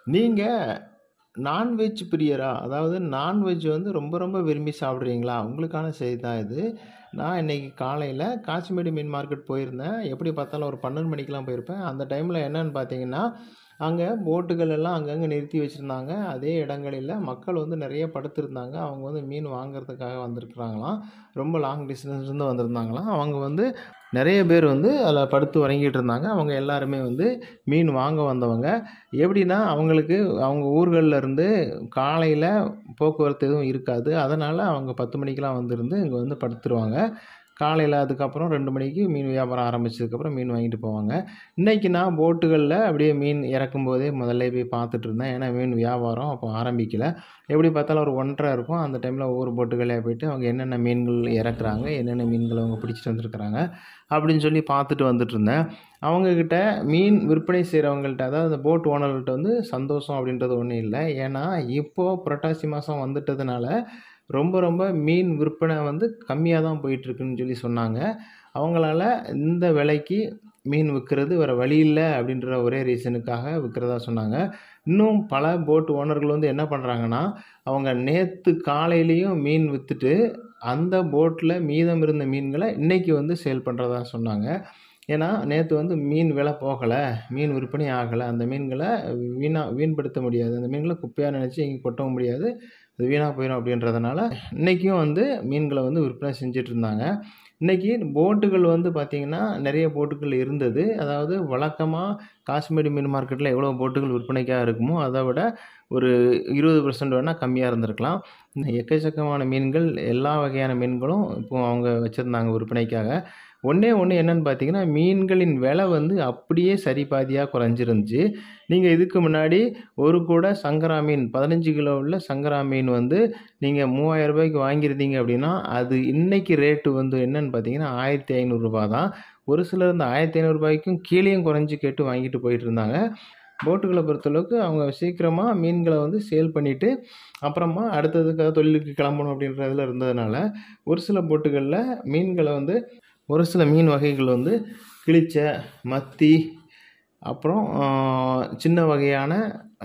நீங்கள் நான்வெஜ் பிரியரா அதாவது நான்வெஜ் வந்து ரொம்ப ரொம்ப விரும்பி சாப்பிட்றீங்களா உங்களுக்கான செய்தி தான் இது நான் இன்றைக்கி காலையில் காசிமேடு மீன் மார்க்கெட் போயிருந்தேன் எப்படி பார்த்தாலும் ஒரு பன்னெண்டு மணிக்கெலாம் போயிருப்பேன் அந்த டைமில் என்னன்னு பார்த்தீங்கன்னா அங்கே போட்டுகள் எல்லாம் அங்கங்கே நிறுத்தி வச்சுருந்தாங்க அதே இடங்களில் மக்கள் வந்து நிறைய படுத்திருந்தாங்க அவங்க வந்து மீன் வாங்குறதுக்காக வந்திருக்குறாங்களாம் ரொம்ப லாங் டிஸ்டன்ஸ்லேருந்து வந்திருந்தாங்களாம் அவங்க வந்து நிறைய பேர் வந்து அதில் படுத்து உறங்கிட்டு இருந்தாங்க அவங்க எல்லாருமே வந்து மீன் வாங்க வந்தவங்க எப்படின்னா அவங்களுக்கு அவங்க ஊர்களில் இருந்து காலையில் போக்குவரத்து எதுவும் இருக்காது அதனால் அவங்க பத்து மணிக்கெலாம் வந்துருந்து இங்கே வந்து படுத்துருவாங்க காலையில் அதுக்கப்புறம் ரெண்டு மணிக்கு மீன் வியாபாரம் ஆரம்பிச்சதுக்கப்புறம் மீன் வாங்கிட்டு போவாங்க இன்றைக்கி நான் போட்டுகளில் அப்படியே மீன் இறக்கும் போதே முதல்ல போய் பார்த்துட்டு இருந்தேன் ஏன்னா மீன் வியாபாரம் அப்போ ஆரம்பிக்கல எப்படி பார்த்தாலும் ஒரு ஒன்றரை இருக்கும் அந்த டைமில் ஒவ்வொரு போட்டுகளே போயிட்டு அவங்க என்னென்ன மீன்கள் இறக்குறாங்க என்னென்ன மீன்கள் அவங்க பிடிச்சிட்டு வந்திருக்கிறாங்க அப்படின்னு சொல்லி பார்த்துட்டு வந்துட்டு இருந்தேன் அவங்கக்கிட்ட மீன் விற்பனை செய்கிறவங்கள்ட்ட அதாவது அந்த போட் ஓனர்கள்ட்ட வந்து சந்தோஷம் அப்படின்றது ஒன்றும் இல்லை ஏன்னா இப்போது புரட்டாசி மாதம் வந்துட்டதுனால ரொம்ப ரொம்ப மீன் விற்பனை வந்து கம்மியாக தான் போயிட்டுருக்குன்னு சொல்லி சொன்னாங்க அவங்களால இந்த விலைக்கு மீன் விற்கிறது வேறு வழி இல்லை அப்படின்ற ஒரே ரீசனுக்காக விற்கிறதா சொன்னாங்க இன்னும் பல போட் ஓனர்கள் வந்து என்ன பண்ணுறாங்கன்னா அவங்க நேற்று காலையிலையும் மீன் விற்றுட்டு அந்த போட்டில் மீதம் இருந்த மீன்களை இன்றைக்கி வந்து சேல் பண்ணுறதா சொன்னாங்க ஏன்னா நேற்று வந்து மீன் விலை போகலை மீன் விற்பனை ஆகலை அந்த மீன்களை வீணாக வீண்படுத்த முடியாது அந்த மீன்களை குப்பையாக நினச்சி எங்கேயும் கொட்டவும் முடியாது அது வீணாக போயிடும் அப்படின்றதுனால இன்றைக்கும் வந்து மீன்களை வந்து விற்பனை செஞ்சுட்டு இருந்தாங்க இன்றைக்கி போட்டுகள் வந்து பார்த்திங்கன்னா நிறைய போட்டுகள் இருந்தது அதாவது வழக்கமாக காஷ்மீரி மீன் மார்க்கெட்டில் எவ்வளோ போட்டுகள் விற்பனைக்காக இருக்குமோ அதை விட ஒரு இருபது பர்சன்ட் வேணால் கம்மியாக இருந்திருக்கலாம் எக்கச்சக்கமான மீன்கள் எல்லா வகையான மீன்களும் இப்போ அவங்க வச்சுருந்தாங்க விற்பனைக்காக ஒன்றே ஒன்று என்னென்னு பார்த்தீங்கன்னா மீன்களின் விலை வந்து அப்படியே சரி பாதியாக குறைஞ்சிருந்துச்சு நீங்கள் இதுக்கு முன்னாடி ஒரு கூட சங்கரா மீன் பதினஞ்சு கிலோ உள்ள சங்கரா மீன் வந்து நீங்கள் மூவாயிரம் ரூபாய்க்கு வாங்கியிருந்தீங்க அப்படின்னா அது இன்றைக்கி ரேட்டு வந்து என்னென்னு பார்த்தீங்கன்னா ஆயிரத்தி ஐநூறுரூபா தான் ஒரு சிலர் இந்த ஆயிரத்தி ஐநூறுரூபாய்க்கும் கீழேயும் குறைஞ்சி கேட்டு வாங்கிட்டு போயிட்டு இருந்தாங்க போட்டுகளை பொறுத்தளவுக்கு அவங்க சீக்கிரமாக மீன்களை வந்து சேல் பண்ணிவிட்டு அப்புறமா அடுத்ததுக்காக தொழிலுக்கு கிளம்பணும் அப்படின்றதுல இருந்ததுனால ஒரு சில போட்டுகளில் மீன்களை வந்து ஒரு சில மீன் வகைகள் வந்து கிளிச்ச மத்தி அப்புறம் சின்ன வகையான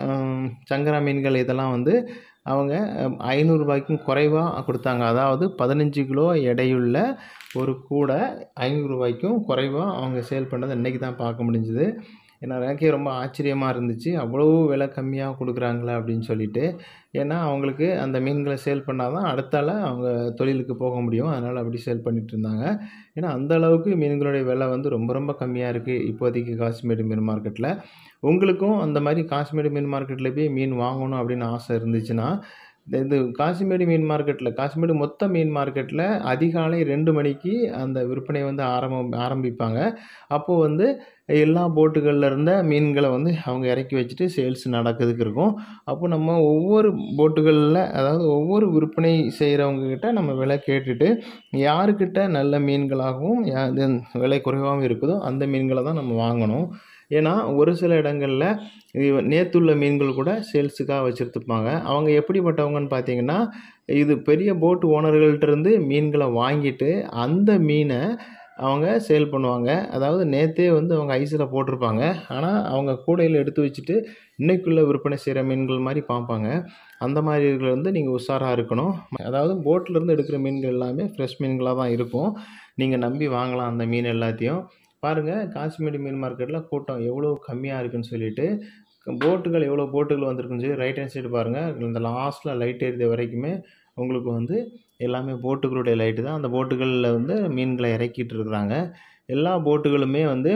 சங்கரா மீன்கள் இதெல்லாம் வந்து அவங்க ஐநூறுரூபாய்க்கும் குறைவாக கொடுத்தாங்க அதாவது பதினஞ்சு கிலோ எடையுள்ள ஒரு கூடை ஐநூறுரூபாய்க்கும் குறைவாக அவங்க சேல் பண்ணதை இன்றைக்கி தான் பார்க்க முடிஞ்சுது ஏன்னா எனக்கே ரொம்ப ஆச்சரியமாக இருந்துச்சு அவ்வளோ விலை கம்மியாக கொடுக்குறாங்களே அப்படின்னு சொல்லிட்டு ஏன்னா அவங்களுக்கு அந்த மீன்களை சேல் பண்ணால் தான் அடுத்தால அவங்க தொழிலுக்கு போக முடியும் அதனால் அப்படி சேல் பண்ணிகிட்டு இருந்தாங்க ஏன்னா அந்த அளவுக்கு மீன்களுடைய விலை வந்து ரொம்ப ரொம்ப கம்மியாக இருக்குது இப்போதைக்கு காஷ்மீர் மீன் மார்க்கெட்டில் உங்களுக்கும் அந்த மாதிரி காஷ்மீர் மீன் மார்க்கெட்டில் போய் மீன் வாங்கணும் அப்படின்னு ஆசை இருந்துச்சுன்னா இது காசிமேடு மீன் மார்க்கெட்டில் காசிமேடு மொத்த மீன் மார்க்கெட்டில் அதிகாலை ரெண்டு மணிக்கு அந்த விற்பனை வந்து ஆரம்பம் ஆரம்பிப்பாங்க அப்போது வந்து எல்லா போட்டுகளில் இருந்த மீன்களை வந்து அவங்க இறக்கி வச்சுட்டு சேல்ஸ் நடக்கிறதுக்கு இருக்கும் அப்போ நம்ம ஒவ்வொரு போட்டுகளில் அதாவது ஒவ்வொரு விற்பனை செய்கிறவங்கக்கிட்ட நம்ம விலை கேட்டுட்டு யாருக்கிட்ட நல்ல மீன்களாகவும் விலை குறைவாகவும் இருக்குதோ அந்த மீன்களை தான் நம்ம வாங்கணும் ஏன்னா ஒரு சில இடங்களில் நேற்றுள்ள மீன்கள் கூட சேல்ஸுக்காக வச்சுருத்துப்பாங்க அவங்க எப்படிப்பட்டவங்கன்னு பார்த்தீங்கன்னா இது பெரிய போட்டு ஓனர்கள்ட்டேருந்து மீன்களை வாங்கிட்டு அந்த மீனை அவங்க சேல் பண்ணுவாங்க அதாவது நேற்றே வந்து அவங்க ஐஸில் போட்டிருப்பாங்க ஆனால் அவங்க கூடையில் எடுத்து வச்சுட்டு இன்றைக்குள்ளே விற்பனை செய்கிற மீன்கள் மாதிரி பார்ப்பாங்க அந்த மாதிரி இருக்கிற வந்து நீங்கள் உஷாராக இருக்கணும் அதாவது போட்டிலேருந்து எடுக்கிற மீன்கள் எல்லாமே ஃப்ரெஷ் மீன்களாக தான் இருக்கும் நீங்கள் நம்பி வாங்கலாம் அந்த மீன் எல்லாத்தையும் பாருங்கள் காசிமேடு மீன் மார்க்கெட்டில் கூட்டம் எவ்வளோ கம்மியாக இருக்குன்னு சொல்லிட்டு போட்டுகள் எவ்வளோ போட்டுகள் வந்திருக்குன்னு சொல்லி ரைட் ஹேண்ட் சைடு பாருங்கள் இந்த லாஸ்ட்டில் லைட் எரித வரைக்குமே உங்களுக்கு வந்து எல்லாமே போட்டுகளுடைய லைட்டு தான் அந்த போட்டுகளில் வந்து மீன்களை இறக்கிட்டு இருக்கிறாங்க எல்லா போட்டுகளுமே வந்து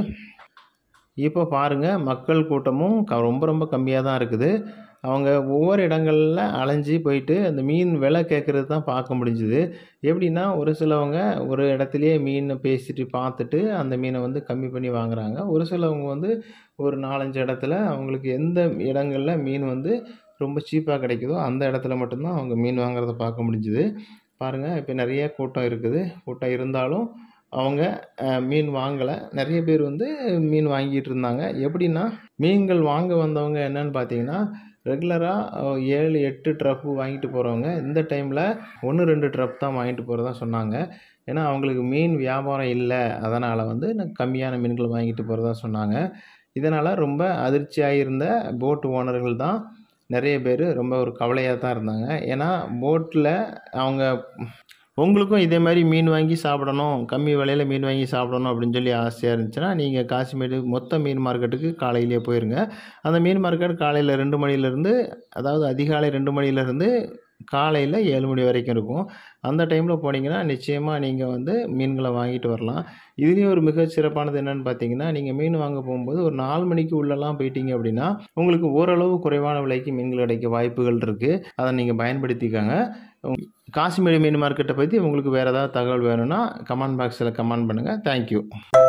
இப்போ பாருங்கள் மக்கள் கூட்டமும் க ரொம்ப ரொம்ப கம்மியாக தான் இருக்குது அவங்க ஒவ்வொரு இடங்களில் அலைஞ்சி போயிட்டு அந்த மீன் விலை கேட்குறது தான் பார்க்க முடிஞ்சுது எப்படின்னா ஒரு சிலவங்க ஒரு இடத்துலையே மீனை பேசிட்டு பார்த்துட்டு அந்த மீனை வந்து கம்மி பண்ணி வாங்குறாங்க ஒரு சிலவங்க வந்து ஒரு நாலஞ்சு இடத்துல அவங்களுக்கு எந்த இடங்களில் மீன் வந்து ரொம்ப சீப்பாக கிடைக்குதோ அந்த இடத்துல மட்டும்தான் அவங்க மீன் வாங்குறத பார்க்க முடிஞ்சுது பாருங்கள் இப்போ நிறைய கூட்டம் இருக்குது கூட்டம் இருந்தாலும் அவங்க மீன் வாங்கலை நிறைய பேர் வந்து மீன் வாங்கிட்டு இருந்தாங்க எப்படின்னா மீன்கள் வாங்க வந்தவங்க என்னன்னு பார்த்தீங்கன்னா ரெகுலராக ஏழு எட்டு ட்ரப்பு வாங்கிட்டு போகிறவங்க இந்த டைமில் ஒன்று ரெண்டு ட்ரப் தான் வாங்கிட்டு போகிறதா சொன்னாங்க ஏன்னா அவங்களுக்கு மீன் வியாபாரம் இல்லை அதனால் வந்து கம்மியான மீன்கள் வாங்கிட்டு போகிறதா சொன்னாங்க இதனால் ரொம்ப அதிர்ச்சியாக இருந்த போட் ஓனர்கள் தான் நிறைய பேர் ரொம்ப ஒரு கவலையாக தான் இருந்தாங்க ஏன்னா போட்டில் அவங்க உங்களுக்கும் இதே மாதிரி மீன் வாங்கி சாப்பிடணும் கம்மி விலையில் மீன் வாங்கி சாப்பிடணும் அப்படின்னு சொல்லி ஆசையாக இருந்துச்சுன்னா நீங்கள் காசிமேடு மொத்த மீன் மார்க்கெட்டுக்கு காலையிலேயே போயிருங்க அந்த மீன் மார்க்கெட் காலையில் ரெண்டு மணிலேருந்து அதாவது அதிகாலை ரெண்டு மணிலேருந்து காலையில் ஏழு மணி வரைக்கும் இருக்கும் அந்த டைமில் போனீங்கன்னா நிச்சயமாக நீங்கள் வந்து மீன்களை வாங்கிட்டு வரலாம் இதுலேயும் ஒரு மிக சிறப்பானது என்னென்னு பார்த்தீங்கன்னா நீங்கள் மீன் வாங்க போகும்போது ஒரு நாலு மணிக்கு உள்ளெல்லாம் போயிட்டீங்க அப்படின்னா உங்களுக்கு ஓரளவு குறைவான விலைக்கு மீன்கள் கிடைக்க வாய்ப்புகள் இருக்குது அதை நீங்கள் பயன்படுத்திக்கோங்க காசிமேடு மீன் மார்க்கெட்டை பற்றி உங்களுக்கு வேறு ஏதாவது தகவல் வேணும்னா கமெண்ட் பாக்ஸில் கமெண்ட் பண்ணுங்கள் தேங்க்யூ